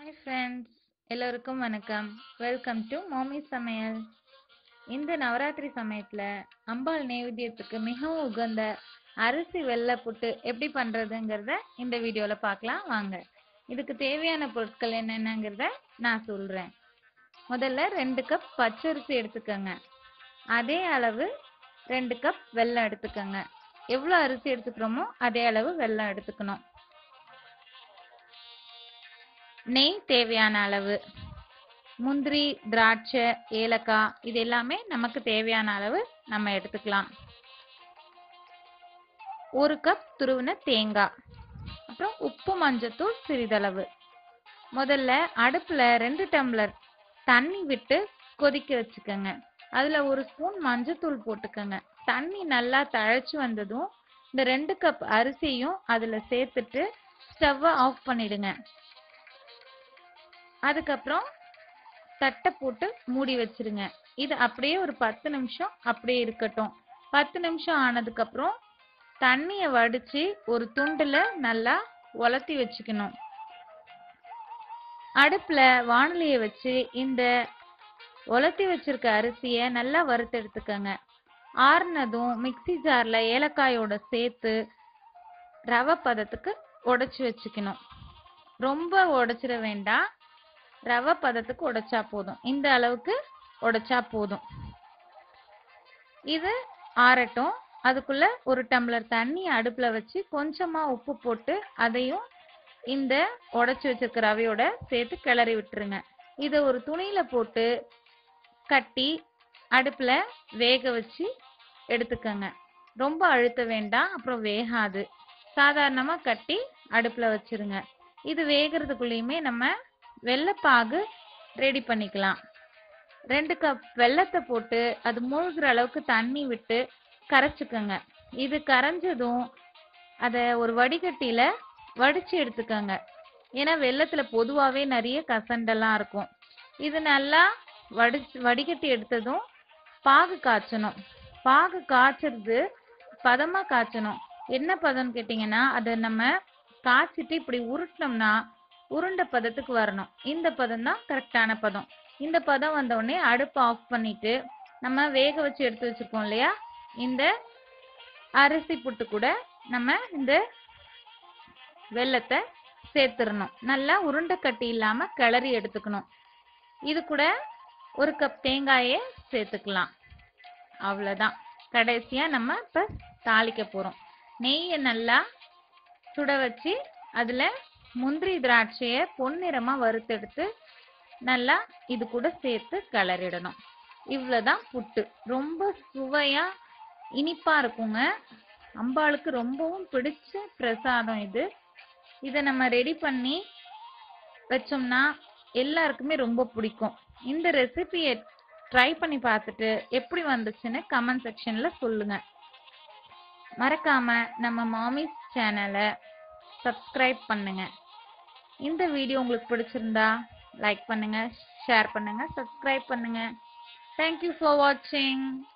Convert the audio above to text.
hi friends எல்லோருக்கும் வணக்கம் welcome to மாமி சமையல் இந்த நவராத்திரி சமயத்தில் அம்பாள் நைவேத்தியத்துக்கு மிகவும் உகந்த அரிசி வெள்ளை புட்டு எப்படி பண்ணுறதுங்கிறத இந்த வீடியோவில் பார்க்கலாம் வாங்க இதுக்கு தேவையான பொருட்கள் என்னென்னங்கிறத நான் சொல்கிறேன் முதல்ல ரெண்டு கப் பச்சரிசி எடுத்துக்கோங்க அதே அளவு ரெண்டு கப் வெல்லம் எடுத்துக்கோங்க எவ்வளோ அரிசி எடுத்துக்கிறோமோ அதே அளவு வெல்லம் எடுத்துக்கணும் நெய் தேவையான அளவு முந்திரி திராட்சை ஏலக்காய் இது எல்லாமே நமக்கு தேவையான அளவு நம்ம எடுத்துக்கலாம் ஒரு கப் துருவின தேங்காய் அப்புறம் உப்பு மஞ்சத்தூள் சிறிதளவு முதல்ல அடுப்புல ரெண்டு டம்ளர் தண்ணி விட்டு கொதிக்க வச்சுக்கோங்க அதுல ஒரு ஸ்பூன் மஞ்சத்தூள் போட்டுக்கோங்க தண்ணி நல்லா தழைச்சு வந்ததும் இந்த ரெண்டு கப் அரிசியும் அதுல சேர்த்துட்டு ஸ்டவ்வை ஆஃப் பண்ணிடுங்க அதுக்கப்புறம் தட்டை போட்டு மூடி வச்சிருங்க இது அப்படியே ஒரு பத்து நிமிஷம் அப்படியே இருக்கட்டும் பத்து நிமிஷம் ஆனதுக்கப்புறம் தண்ணியை வடிச்சு ஒரு துண்டுல நல்லா உலர்த்தி வச்சுக்கணும் அடுப்புல வானலியை வச்சு இந்த உலர்த்தி வச்சிருக்க அரிசியை நல்லா வறுத்து எடுத்துக்கோங்க ஆறுனதும் மிக்சி ஜார்ல ஏலக்காயோட சேர்த்து ரவை பதத்துக்கு உடைச்சு வச்சுக்கணும் ரொம்ப உடைச்சிட வேண்டாம் ரவை பதத்துக்கு உடைச்சா போதும் இந்த அளவுக்கு உடைச்சா போதும் இது ஆறட்டும் அதுக்குள்ள ஒரு டம்ளர் தண்ணி அடுப்புல வச்சு கொஞ்சமா உப்பு போட்டு அதையும் இந்த உடைச்சு வச்சிருக்க ரவையோட சேர்த்து கிளறி விட்டுருங்க இதை ஒரு துணியில போட்டு கட்டி அடுப்புல வேக வச்சு எடுத்துக்கோங்க ரொம்ப அழுத்த வேண்டாம் அப்புறம் வேகாது சாதாரணமா கட்டி அடுப்புல வச்சிருங்க இது வேகிறதுக்குள்ளேயுமே நம்ம வெள்ளைப்பாகு ரெடி பண்ணிக்கலாம் ரெண்டு கப் வெள்ளத்தை போட்டு அது மூழ்கிற அளவுக்கு தண்ணி விட்டு கரைச்சிக்கோங்க இது கரைஞ்சதும் அதை ஒரு வடிகட்டியில வடிச்சு எடுத்துக்கோங்க ஏன்னா வெள்ளத்துல பொதுவாகவே நிறைய கசண்டெல்லாம் இருக்கும் இது நல்லா வடிச்சு வடிகட்டி எடுத்ததும் பாகு காய்ச்சணும் பாகு காய்ச்சறது பதமா காய்ச்சணும் என்ன பதம்னு கேட்டிங்கன்னா அதை நம்ம காய்ச்சிட்டு இப்படி உருட்டினோம்னா உருண்டை பதத்துக்கு வரணும் இந்த பதம் தான் கரெக்டான பதம் இந்த பதம் வந்த உடனே அடுப்பை ஆஃப் பண்ணிட்டு நம்ம வேக வச்சு எடுத்து வச்சிருக்கோம் இல்லையா இந்த அரிசி புட்டு கூட நம்ம இந்த வெள்ளத்தை சேர்த்துடணும் நல்லா உருண்டை கட்டி இல்லாம கிளறி எடுத்துக்கணும் இது கூட ஒரு கப் தேங்காயை சேர்த்துக்கலாம் அவ்வளோதான் கடைசியா நம்ம இப்ப தாளிக்க போறோம் நெய்யை நல்லா சுட வச்சு அதுல முந்திரி திராட்சையை பொன்னிறமா வறுத்தெடுத்து நல்லா இது கூட சேர்த்து கிளறிடணும் இவ்வளவுதான் புட்டு ரொம்ப சுவையா இனிப்பா இருக்குங்க அம்பாளுக்கு ரொம்பவும் பிடிச்ச பிரசாதம் இது இதை நம்ம ரெடி பண்ணி வச்சோம்னா எல்லாருக்குமே ரொம்ப பிடிக்கும் இந்த ரெசிபியை ட்ரை பண்ணி பார்த்துட்டு எப்படி வந்துச்சுன்னு கமெண்ட் செக்ஷன்ல சொல்லுங்க மறக்காம நம்ம மாமிஸ் சேனலை சப்ஸ்கிரைப் பண்ணுங்க இந்த வீடியோ உங்களுக்கு பிடிச்சிருந்தா லைக் பண்ணுங்க ஷேர் பண்ணுங்க சப்ஸ்கிரைப் பண்ணுங்க தேங்க்யூ ஃபார் வாட்சிங்